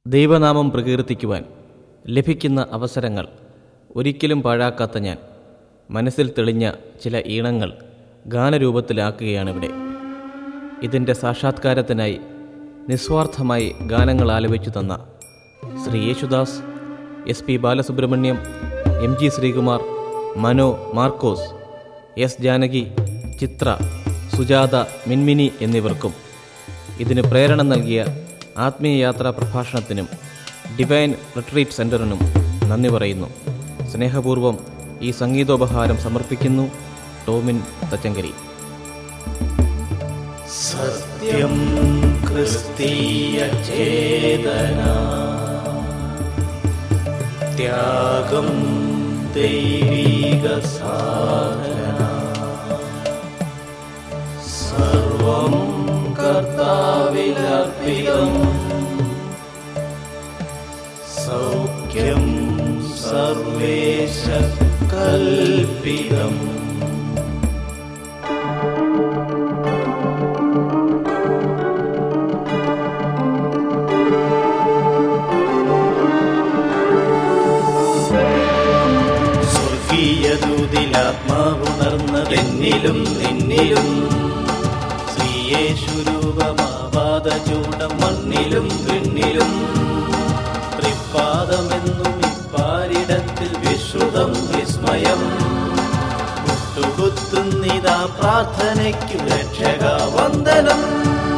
ദൈവനാമം പ്രകീർത്തിക്കുവാൻ ലഭിക്കുന്ന അവസരങ്ങൾ ഒരിക്കലും പാഴാക്കാത്ത ഞാൻ മനസ്സിൽ തെളിഞ്ഞ ചില ഈണങ്ങൾ ഗാനരൂപത്തിലാക്കുകയാണിവിടെ ഇതിൻ്റെ സാക്ഷാത്കാരത്തിനായി നിസ്വാർത്ഥമായി ഗാനങ്ങൾ ആലപിച്ചു തന്ന Shri Yesudas S P Balasubrahmanyam M G Sreekumar Mano Markose S Janaki Chithra Sujatha Minmini എന്നിവർക്കും ഇതിന് പ്രേരണ നൽകിയ ആത്മീയ യാത്രാ പ്രഭാഷണത്തിനും ഡിവൈൻ റിട്രീറ്റ് സെൻ്ററിനും നന്ദി പറയുന്നു സ്നേഹപൂർവം ഈ സംഗീതോപഹാരം സമർപ്പിക്കുന്നു ടോമിൻ തച്ചങ്കരി സത്യം ക്രിസ്തീയ ചേതന ത്യാഗം ദൈവിക സാധന സർവം കർത്താവിലർപ്പിതം സൗഖ്യം സർവേശ കൽപ്പിതം സ്വർഗീയദൂതിലാത്മാവുണർന്നതെന്നിലും നിന്നിലും ശ്രീയേശുരൂപമാവാദചൂടം മണ്ണിലും വിണ്ണിലും തൃപ്പാദമെന്നും ഇപ്പാരിടത്തിൽ വിശ്രുതം വിസ്മയം മുട്ടുകുത്തുന്നിതാ പ്രാർത്ഥനയ്ക്കു രക്ഷക വന്ദനം